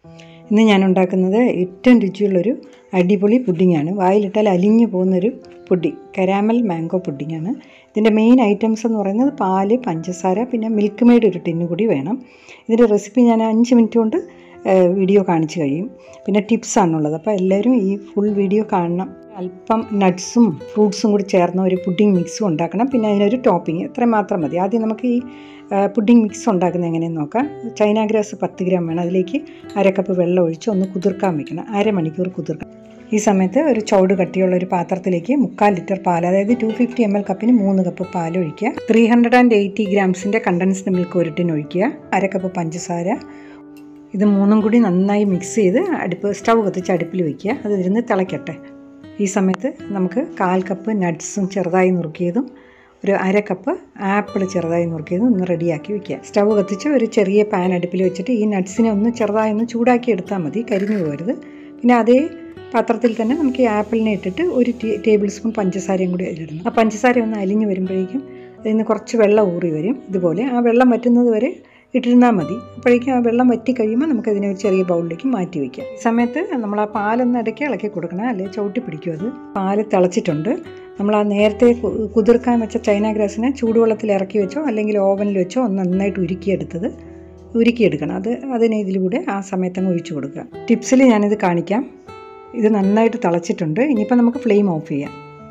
ഇന്ന് ഞാൻ ഉണ്ടാക്കുന്നത് ഏറ്റവും രുചിയുള്ളൊരു അടിപൊളി പുഡിങ്ങാണ് വായിലിട്ടാൽ അലിഞ്ഞു പോകുന്നൊരു പുഡിങ് കരാമൽ മാംഗോ പുഡിങ്ങാണ് ഇതിൻ്റെ മെയിൻ ഐറ്റംസ് എന്ന് പറയുന്നത് പാല് പഞ്ചസാര പിന്നെ മിൽക്ക് മെയ്ഡ് ഒരു ടിന്ന് കൂടി വേണം ഇതിൻ്റെ റെസിപ്പി ഞാൻ അഞ്ച് മിനിറ്റ് കൊണ്ട് ഏഹ്, വീഡിയോ കാണിച്ചു കഴിയും പിന്നെ ടിപ്സാണുള്ളത് അപ്പോൾ എല്ലാവരും ഈ ഫുൾ വീഡിയോ കാണണം അല്പം നട്ട്സും ഫ്രൂട്ട്സും കൂടി ചേർന്ന ഒരു പുഡിംഗ് മിക്സും ഉണ്ടാക്കണം പിന്നെ അതിനൊരു ടോപ്പിംഗ് ഇത്രയും മാത്രം മതി ആദ്യം നമുക്ക് ഈ പുഡിംഗ് മിക്സ് ഉണ്ടാക്കുന്നത് എങ്ങനെയെന്ന് നോക്കാം ചൈന ഗ്രാസ് പത്ത് ഗ്രാം വേണം അതിലേക്ക് അര കപ്പ് വെള്ളം ഒഴിച്ച് ഒന്ന് കുതിർക്കാൻ വെക്കണം അരമണിക്കൂർ കുതിർക്കണം ഈ സമയത്ത് ഒരു ചുവട് കട്ടിയുള്ള ഒരു പാത്രത്തിലേക്ക് മുക്കാൽ ലിറ്റർ പാൽ അതായത് ടു ഫിഫ്റ്റി എം എൽ കപ്പിന് മൂന്ന് കപ്പ് പാൽ ഒഴിക്കുക ത്രീ ഹൺഡ്രഡ് ആൻഡ് എയ്റ്റി ഗ്രാംസിൻ്റെ കണ്ടൻസ്ഡ് മിൽക്ക് ഒരു ടിൻ ഒഴിക്കുക അര കപ്പ് പഞ്ചസാര ഇത് മൂന്നും കൂടി നന്നായി മിക്സ് ചെയ്ത് അടുപ്പ് സ്റ്റൗ കത്തിച്ച് അടുപ്പിൽ വയ്ക്കുക അത് ഇരുന്ന് തിളയ്ക്കട്ടെ ഈ സമയത്ത് നമുക്ക് കാൽ കപ്പ് നട്ട്സും ചെറുതായി നുറുക്കിയതും ഒരു അര കപ്പ് ആപ്പിൾ ചെറുതായി നുറുക്കിയതും ഒന്ന് റെഡിയാക്കി വെക്കുക സ്റ്റൗ കത്തിച്ച് ഒരു ചെറിയ പാൻ അടുപ്പിൽ വെച്ചിട്ട് ഈ നട്ട്സിനെ ഒന്ന് ചെറുതായി ഒന്ന് ചൂടാക്കി എടുത്താൽ മതി കരിഞ്ഞു പോകരുത് പിന്നെ അതേ പാത്രത്തിൽ തന്നെ നമുക്ക് ഈ ആപ്പിളിനെ ഇട്ടിട്ട് ഒരു ടീ- ടേബിൾ സ്പൂൺ പഞ്ചസാരയും കൂടി അതിലിടണം ആ പഞ്ചസാര ഒന്ന് അലിഞ്ഞ് വരുമ്പോഴേക്കും അതിൽ നിന്ന് കുറച്ച് വെള്ളം ഊറി വരും ഇതുപോലെ ആ വെള്ളം വറ്റുന്നത് വരെ ഇട്ടിരുന്നാൽ മതി അപ്പോഴേക്കും ആ വെള്ളം വറ്റി കഴിയുമ്പോൾ നമുക്ക് അതിനെ ഒരു ചെറിയ ബൗളിലേക്ക് മാറ്റി വയ്ക്കാം ഈ സമയത്ത് നമ്മൾ ആ പാലൊന്ന് ഇടയ്ക്ക് ഇളക്കി കൊടുക്കണം അല്ലെങ്കിൽ ചവിട്ടി പിടിക്കും അത് പാല് തിളച്ചിട്ടുണ്ട് നമ്മൾ ആ നേരത്തെ കു- കുതിർക്കാൻ വെച്ച ചൈന ഗ്രാസിനെ ചൂടുവെള്ളത്തിൽ ഇറക്കി വെച്ചോ അല്ലെങ്കിൽ ഓവനിൽ വെച്ചോ ഒന്ന് നന്നായിട്ട് ഉരുക്കിയെടുത്തത് ഉരുക്കിയെടുക്കണം അത് അതിനെ ഇതിലൂടെ ആ സമയത്ത് അങ്ങ് ഒഴിച്ചു കൊടുക്കുക ടിപ്സിൽ ഞാനിത് കാണിക്കാം ഇത് നന്നായിട്ട് തിളച്ചിട്ടുണ്ട് ഇനിയിപ്പോൾ നമുക്ക് ഫ്ലെയിം ഓഫ് ചെയ്യാം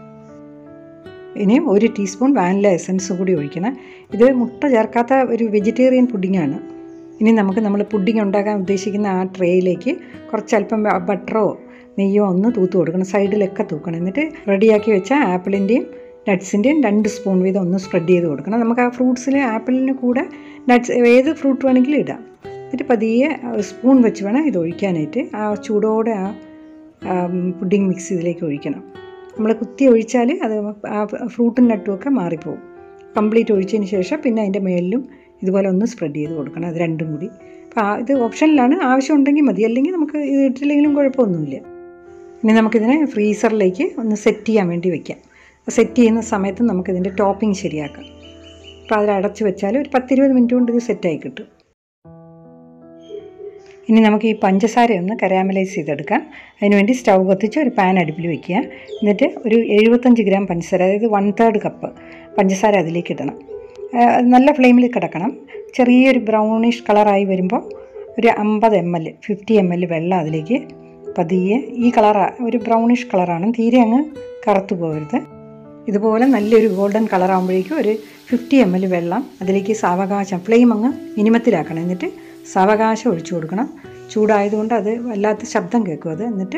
ഇനി ഒരു ടീസ്പൂൺ വാനില എസൻസ് കൂടി ഒഴിക്കണം ഇത് മുട്ട ചേർക്കാത്ത ഒരു വെജിറ്റേറിയൻ പുഡിങ്ങാണ് ഇനി നമുക്ക് നമ്മൾ പുഡിങ് ഉണ്ടാക്കാൻ ഉദ്ദേശിക്കുന്ന ആ ട്രേയിലേക്ക് കുറച്ചല്പം ബ- ബട്ടറോ നെയ്യോ ഒന്ന് തൂത്ത് കൊടുക്കണം സൈഡിലൊക്കെ തൂക്കണം എന്നിട്ട് റെഡിയാക്കി വെച്ച ആപ്പിളിൻ്റെയും നട്ട്സിൻ്റെയും രണ്ട് സ്പൂൺ വീതം ഒന്ന് സ്പ്രെഡ് ചെയ്ത് കൊടുക്കണം നമുക്ക് ആ ഫ്രൂട്ട്സിൽ ആപ്പിളിന് കൂടെ നട്ട്സ് ഏത് ഫ്രൂട്ട് വേണമെങ്കിലും ഇടാം എന്നിട്ട് പതിയെ സ്പൂൺ വെച്ച് വേണം ഇത് ഒഴിക്കാനായിട്ട് ആ ചൂടോടെ ആ പുഡിംഗ് മിക്സ് ഇതിലേക്ക് ഒഴിക്കണം നമ്മൾ കുത്തി ഒഴിച്ചാൽ അത് ആ ഫ്രൂട്ടും നട്ടും ഒക്കെ മാറിപ്പോവും കംപ്ലീറ്റ് ഒഴിച്ചതിന് ശേഷം പിന്നെ അതിൻ്റെ മേളിലും ഇതുപോലെ ഒന്ന് സ്പ്രെഡ് ചെയ്ത് കൊടുക്കണം അത് രണ്ടും കൂടി അപ്പോൾ ആ ഇത് ഓപ്ഷനിലാണ് ആവശ്യമുണ്ടെങ്കിൽ മതി അല്ലെങ്കിൽ നമുക്ക് ഇത് ഇട്ടില്ലെങ്കിലും കുഴപ്പമൊന്നുമില്ല ഇനി നമുക്കിതിനെ ഫ്രീസറിലേക്ക് ഒന്ന് സെറ്റ് ചെയ്യാൻ വേണ്ടി വെക്കാം സെറ്റ് ചെയ്യുന്ന സമയത്ത് നമുക്കിതിൻ്റെ ടോപ്പിംഗ് ശരിയാക്കാം അപ്പോൾ അതിൽ അടച്ച് വെച്ചാൽ ഒരു പത്തിരുപത് മിനിറ്റ് കൊണ്ട് ഇത് സെറ്റായി കിട്ടും ഇനി നമുക്ക് ഈ പഞ്ചസാര ഒന്ന് കരാമലൈസ് ചെയ്തെടുക്കാം അതിനുവേണ്ടി സ്റ്റൗ കത്തിച്ച് ഒരു പാൻ അടുപ്പിൽ വെക്കുക എന്നിട്ട് ഒരു എഴുപത്തഞ്ച് ഗ്രാം പഞ്ചസാര അതായത് വൺ തേർഡ് കപ്പ് പഞ്ചസാര അതിലേക്ക് ഇടണം ആ, അത് നല്ല ഫ്ലെയിമിൽ കിടക്കണം ചെറിയൊരു ബ്രൗണിഷ് കളറായി വരുമ്പോൾ ഒരു അമ്പത് M L fifty M L വെള്ളം അതിലേക്ക് പതിയെ ഈ കളറാ ഒരു ബ്രൗണിഷ് കളറാണ് തീരെ അങ്ങ് കറുത്തു പോകരുത് ഇതുപോലെ നല്ലൊരു ഗോൾഡൻ കളറാകുമ്പോഴേക്കും ഒരു ഫിഫ്റ്റി എം എൽ വെള്ളം അതിലേക്ക് സാവകാശം ഫ്ലെയിം അങ്ങ് മിനിമത്തിലാക്കണം എന്നിട്ട് സാവകാശം ഒഴിച്ചു കൊടുക്കണം ചൂടായതുകൊണ്ട് അത് വല്ലാത്ത ശബ്ദം കേൾക്കും അത് എന്നിട്ട്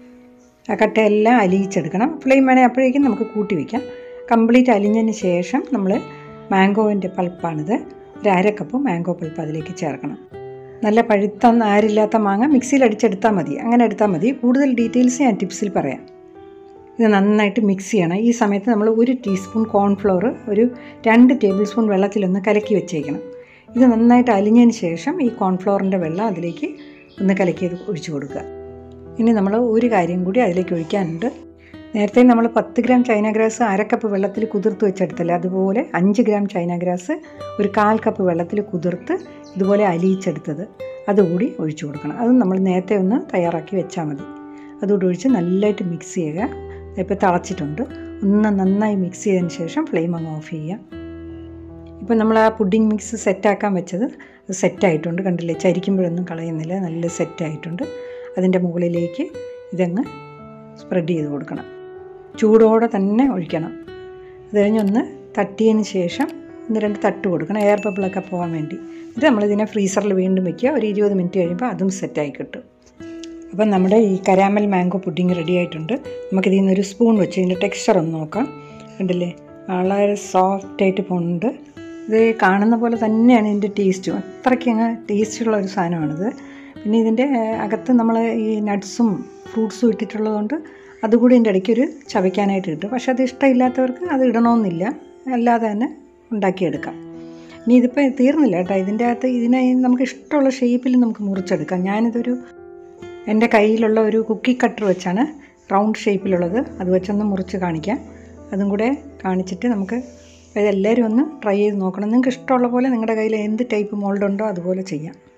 ആ കട്ടയെല്ലാം അലിയിച്ചെടുക്കണം ഫ്ലെയിം വേണേൽ അപ്പോഴേക്കും നമുക്ക് കൂട്ടി വയ്ക്കാം കംപ്ലീറ്റ് അലിഞ്ഞതിന് ശേഷം നമ്മൾ മാംഗോവിൻ്റെ പൾപ്പാണിത് ഒരു അര കപ്പ് മാംഗോ പൾപ്പ് അതിലേക്ക് ചേർക്കണം നല്ല പഴുത്ത നാരില്ലാത്ത മാങ്ങ മിക്സിയിൽ അടിച്ചെടുത്താൽ മതി അങ്ങനെ എടുത്താൽ മതി കൂടുതൽ ഡീറ്റെയിൽസ് ഞാൻ ടിപ്സിൽ പറയാം ഇത് നന്നായിട്ട് മിക്സ് ചെയ്യണം ഈ സമയത്ത് നമ്മൾ ഒരു ടീസ്പൂൺ കോൺഫ്ലോർ ഒരു രണ്ട് ടേബിൾ സ്പൂൺ വെള്ളത്തിലൊന്ന് കലക്കി വെച്ചേക്കണം ഇത് നന്നായിട്ട് അലിഞ്ഞതിന് ശേഷം ഈ കോൺഫ്ലോറിൻ്റെ വെള്ളം അതിലേക്ക് ഒന്ന് കലക്കി ഇത് ഒഴിച്ചു കൊടുക്കുക ഇനി നമ്മൾ ഒരു കാര്യം കൂടി അതിലേക്ക് ഒഴിക്കാനുണ്ട് നേരത്തെ നമ്മൾ പത്ത് ഗ്രാം ചൈന ഗ്രാസ് അര കപ്പ് വെള്ളത്തിൽ കുതിർത്ത് വെച്ചെടുത്തല്ലേ അതുപോലെ അഞ്ച് ഗ്രാം ചൈന ഗ്രാസ് ഒരു കാൽ കപ്പ് വെള്ളത്തിൽ കുതിർത്ത് ഇതുപോലെ അലിയിച്ചെടുത്തത് അതുകൂടി ഒഴിച്ചു കൊടുക്കണം അതും നമ്മൾ നേരത്തെ ഒന്ന് തയ്യാറാക്കി വെച്ചാൽ മതി അതുകൂടി ഒഴിച്ച് നല്ലതായിട്ട് മിക്സ് ചെയ്യുക ഇപ്പോൾ തിളച്ചിട്ടുണ്ട് ഒന്ന് നന്നായി മിക്സ് ചെയ്തതിന് ശേഷം ഫ്ലെയിം അങ്ങ് ഓഫ് ചെയ്യുക ഇപ്പം നമ്മൾ ആ പുഡിംഗ് മിക്സ് സെറ്റാക്കാൻ വെച്ചത് അത് സെറ്റായിട്ടുണ്ട് കണ്ടില്ലേ ചരിക്കുമ്പോഴൊന്നും കളയുന്നില്ല നല്ല സെറ്റായിട്ടുണ്ട് അതിൻ്റെ മുകളിലേക്ക് ഇതങ്ങ് സ്പ്രെഡ് ചെയ്ത് കൊടുക്കണം ചൂടോടെ തന്നെ ഒഴിക്കണം അത് കഴിഞ്ഞൊന്ന് തട്ടിയതിന് ശേഷം ഒന്ന് രണ്ട് തട്ട് കൊടുക്കണം എയർ ബബിളൊക്കെ പോകാൻ വേണ്ടി ഇത് നമ്മളിതിനെ ഫ്രീസറിൽ വീണ്ടും വെക്കുക ഒരു ഇരുപത് മിനിറ്റ് കഴിയുമ്പോൾ അതും സെറ്റായി കിട്ടും അപ്പം നമ്മുടെ ഈ കരാമൽ മാംഗോ പുഡിംഗ് റെഡി ആയിട്ടുണ്ട് നമുക്കിതിൽ നിന്നൊരു സ്പൂൺ വെച്ച് ഇതിൻ്റെ ടെക്സ്ചർ ഒന്ന് നോക്കാം കണ്ടില്ലേ വളരെ സോഫ്റ്റായിട്ട് പോകുന്നുണ്ട് ഇത് കാണുന്ന പോലെ തന്നെയാണ് ഇതിൻ്റെ ടേസ്റ്റും അത്രയ്ക്ക് അങ്ങ് ടേസ്റ്റുള്ള ഒരു സാധനമാണിത് പിന്നെ ഇതിൻ്റെ ഏഹ്, അകത്ത് നമ്മൾ ഈ നട്ട്സും ഫ്രൂട്ട്സും ഇട്ടിട്ടുള്ളതുകൊണ്ട് അതുകൂടി ഇതിൻ്റെ ഇടയ്ക്ക് ഒരു ചവയ്ക്കാനായിട്ട് കിട്ടും പക്ഷെ അത് ഇഷ്ടമില്ലാത്തവർക്ക് അത് ഇടണമെന്നില്ല അല്ലാതെ തന്നെ ഉണ്ടാക്കിയെടുക്കാം ഇനി ഇതിപ്പോൾ തീർന്നില്ല കേട്ടോ ഇതിൻ്റെ അകത്ത് ഇതിനെ നമുക്ക് ഇഷ്ടമുള്ള ഷേപ്പിൽ നമുക്ക് മുറിച്ചെടുക്കാം ഞാനിതൊരു എൻ്റെ കയ്യിലുള്ള ഒരു കുക്കി കട്ടർ വെച്ചാണ് റൗണ്ട് ഷേപ്പിലുള്ളത് അത് വെച്ചൊന്ന് മുറിച്ച് കാണിക്കാം അതും കൂടെ കാണിച്ചിട്ട് നമുക്ക് ഇതെല്ലാവരും ഒന്ന് ട്രൈ ചെയ്ത് നോക്കണം നിങ്ങൾക്ക് ഇഷ്ടമുള്ള പോലെ നിങ്ങളുടെ കയ്യിൽ എന്ത് ടൈപ്പ് മോൾഡ് ഉണ്ടോ അതുപോലെ ചെയ്യാം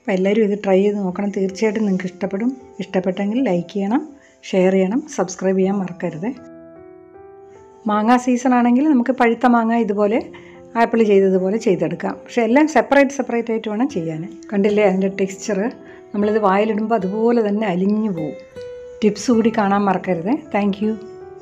അപ്പോൾ എല്ലാവരും ഇത് ട്രൈ ചെയ്ത് നോക്കണം തീർച്ചയായിട്ടും നിങ്ങൾക്ക് ഇഷ്ടപ്പെടും ഇഷ്ടപ്പെട്ടെങ്കിൽ ലൈക്ക് ചെയ്യണം ഷെയർ ചെയ്യണം സബ്സ്ക്രൈബ് ചെയ്യാൻ മറക്കരുത് മാങ്ങ സീസൺ ആണെങ്കിൽ നമുക്ക് പഴുത്ത മാങ്ങ ഇതുപോലെ ആപ്പിൾ ചെയ്തതുപോലെ ചെയ്തെടുക്കാം പക്ഷെ എല്ലാം സെപ്പറേറ്റ് സെപ്പറേറ്റ് ആയിട്ട് വേണം ചെയ്യാൻ കണ്ടില്ലേ അതിൻ്റെ ടെക്സ്ചർ നമ്മളിത് വായിലിടുമ്പോൾ അതുപോലെ തന്നെ അലിഞ്ഞു പോകും ടിപ്സ് കൂടി കാണാൻ മറക്കരുത് താങ്ക് യു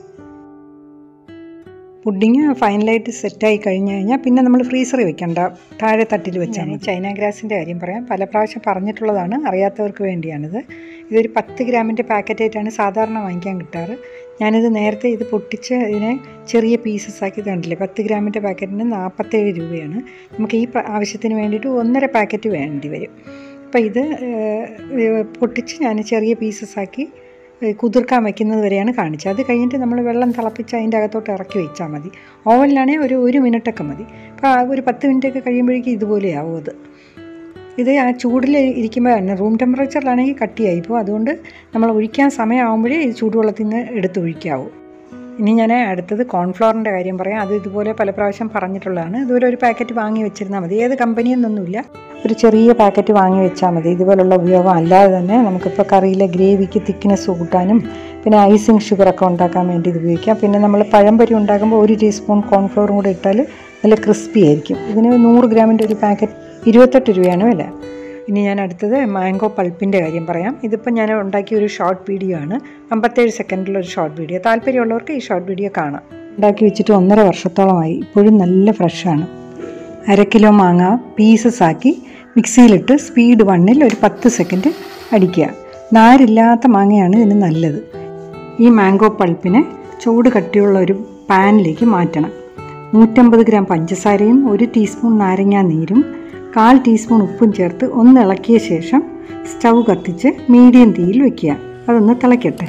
പുഡിങ് ഫൈനലായിട്ട് സെറ്റായി കഴിഞ്ഞ് കഴിഞ്ഞാൽ പിന്നെ നമ്മൾ ഫ്രീസറിൽ വെക്കണ്ട താഴെ തട്ടിൽ വെച്ചാൽ മതി ചൈന ഗ്രാസിൻ്റെ കാര്യം പറയാം പല പ്രാവശ്യം പറഞ്ഞിട്ടുള്ളതാണ് അറിയാത്തവർക്ക് വേണ്ടിയാണിത് ഇതൊരു പത്ത് ഗ്രാമിൻ്റെ പാക്കറ്റായിട്ടാണ് സാധാരണ വാങ്ങിക്കാൻ കിട്ടാറ് ഞാനിത് നേരത്തെ ഇത് പൊട്ടിച്ച് ഇതിനെ ചെറിയ പീസസ് ആക്കി കണ്ടില്ലേ പത്ത് ഗ്രാമിൻ്റെ പാക്കറ്റിന് നാൽപ്പത്തേഴ് രൂപയാണ് നമുക്ക് ഈ പ്ര- ആവശ്യത്തിന് വേണ്ടിയിട്ട് ഒന്നര പാക്കറ്റ് വേണ്ടി വരും അപ്പോൾ ഇത് ഏഹ്, പൊട്ടിച്ച് ഞാൻ ചെറിയ പീസസ് ആക്കി ഏഹ്, കുതിർക്കാൻ വെക്കുന്നത് വരെയാണ് കാണിച്ചത് അത് കഴിഞ്ഞിട്ട് നമ്മൾ വെള്ളം തിളപ്പിച്ച് അതിൻ്റെ അകത്തോട്ട് ഇറക്കി വെച്ചാൽ മതി ഓവനിലാണെങ്കിൽ ഒരു ഒരു മിനിറ്റൊക്കെ മതി അപ്പോൾ ആ ഒരു പത്ത് മിനിറ്റൊക്കെ കഴിയുമ്പോഴേക്കും ഇതുപോലെയാവും അത് ഇത് ആ ചൂടിൽ ഇരിക്കുമ്പോൾ തന്നെ റൂം ടെമ്പറേച്ചറിലാണെങ്കിൽ കട്ടിയായി ഇപ്പോൾ അതുകൊണ്ട് നമ്മൾ ഒഴിക്കാൻ സമയമാകുമ്പോഴേ ഈ ചൂടുവെള്ളത്തിൽ നിന്ന് എടുത്ത് ഒഴിക്കാവൂ ഇനി ഞാൻ അടുത്തത് കോൺഫ്ലവറിൻ്റെ കാര്യം പറയാം അത് ഇതുപോലെ പല പ്രാവശ്യം പറഞ്ഞിട്ടുള്ളതാണ് ഇതുപോലെ ഒരു പാക്കറ്റ് വാങ്ങി വെച്ചിരുന്നാൽ മതി ഏത് കമ്പനിയെന്നൊന്നുമില്ല ഒരു ചെറിയ പാക്കറ്റ് വാങ്ങി വെച്ചാൽ മതി ഇതുപോലുള്ള ഉപയോഗം അല്ലാതെ തന്നെ നമുക്കിപ്പോൾ കറിയിലെ ഗ്രേവിക്ക് തിക്നെസ് കൂട്ടാനും പിന്നെ ഐസിങ് ഷുഗറൊക്കെ ഉണ്ടാക്കാൻ വേണ്ടി ഇത് ഉപയോഗിക്കാം പിന്നെ നമ്മൾ പഴംപൊരി ഉണ്ടാക്കുമ്പോൾ ഒരു ടീസ്പൂൺ കോൺഫ്ലവറും കൂടെ ഇട്ടാൽ നല്ല ക്രിസ്പി ആയിരിക്കും ഇതിന് നൂറ് ഗ്രാമിൻ്റെ ഒരു പാക്കറ്റ് ഇരുപത്തെട്ട് രൂപയാണ് വില ഇനി ഞാൻ അടുത്തത് മാംഗോ പൾപ്പിൻ്റെ കാര്യം പറയാം ഇതിപ്പോൾ ഞാൻ ഉണ്ടാക്കിയ ഒരു ഷോർട്ട് വീഡിയോ ആണ് അമ്പത്തേഴ് സെക്കൻഡിലൊരു ഷോർട്ട് വീഡിയോ താല്പര്യമുള്ളവർക്ക് ഈ ഷോർട്ട് വീഡിയോ കാണാം ഉണ്ടാക്കി വെച്ചിട്ട് ഒന്നര വർഷത്തോളമായി ഇപ്പോഴും നല്ല ഫ്രഷാണ് അര കിലോ മാങ്ങ പീസസ് ആക്കി മിക്സിയിലിട്ട് സ്പീഡ് വണ്ണിൽ ഒരു പത്ത് സെക്കൻഡ് അടിക്കുക നാരില്ലാത്ത മാങ്ങയാണ് ഇതിന് നല്ലത് ഈ മാംഗോ പൾപ്പിനെ ചൂട് കട്ടിയുള്ള ഒരു പാനിലേക്ക് മാറ്റണം നൂറ്റമ്പത് ഗ്രാം പഞ്ചസാരയും ഒരു ടീസ്പൂൺ നാരങ്ങാ നീരും കാൽ ടീസ്പൂൺ ഉപ്പും ചേർത്ത് ഒന്ന് ഇളക്കിയ ശേഷം സ്റ്റൗ കത്തിച്ച് മീഡിയം തീയിൽ വെക്കുക അതൊന്ന് തിളയ്ക്കട്ടെ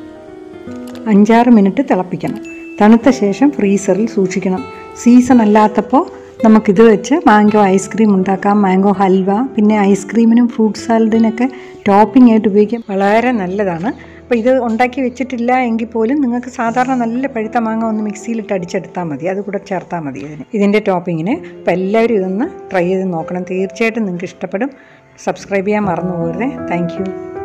അഞ്ചാറ് മിനിറ്റ് തിളപ്പിക്കണം തണുത്ത ശേഷം ഫ്രീസറിൽ സൂക്ഷിക്കണം സീസൺ അല്ലാത്തപ്പോൾ നമുക്കിത് വെച്ച് മാംഗോ ഐസ്ക്രീം ഉണ്ടാക്കാം മാംഗോ ഹൽവ പിന്നെ ഐസ്ക്രീമിനും ഫ്രൂട്ട് സാലഡിനൊക്കെ ടോപ്പിംഗ് ആയിട്ട് ഉപയോഗിക്കാം വളരെ നല്ലതാണ് അപ്പോൾ ഇത് ഉണ്ടാക്കി വെച്ചിട്ടില്ല എങ്കിൽ പോലും നിങ്ങൾക്ക് സാധാരണ നല്ല പഴുത്ത മാങ്ങ ഒന്ന് മിക്സിയിലിട്ട് അടിച്ചെടുത്താൽ മതി അത് കൂടെ ചേർത്താൽ മതി അതിന് ഇതിൻ്റെ ടോപ്പിങ്ങിന് അപ്പോൾ എല്ലാവരും ഇതൊന്ന് ട്രൈ ചെയ്ത് നോക്കണം തീർച്ചയായിട്ടും നിങ്ങൾക്ക് ഇഷ്ടപ്പെടും സബ്സ്ക്രൈബ് ചെയ്യാൻ മറന്നു പോകരുത് താങ്ക്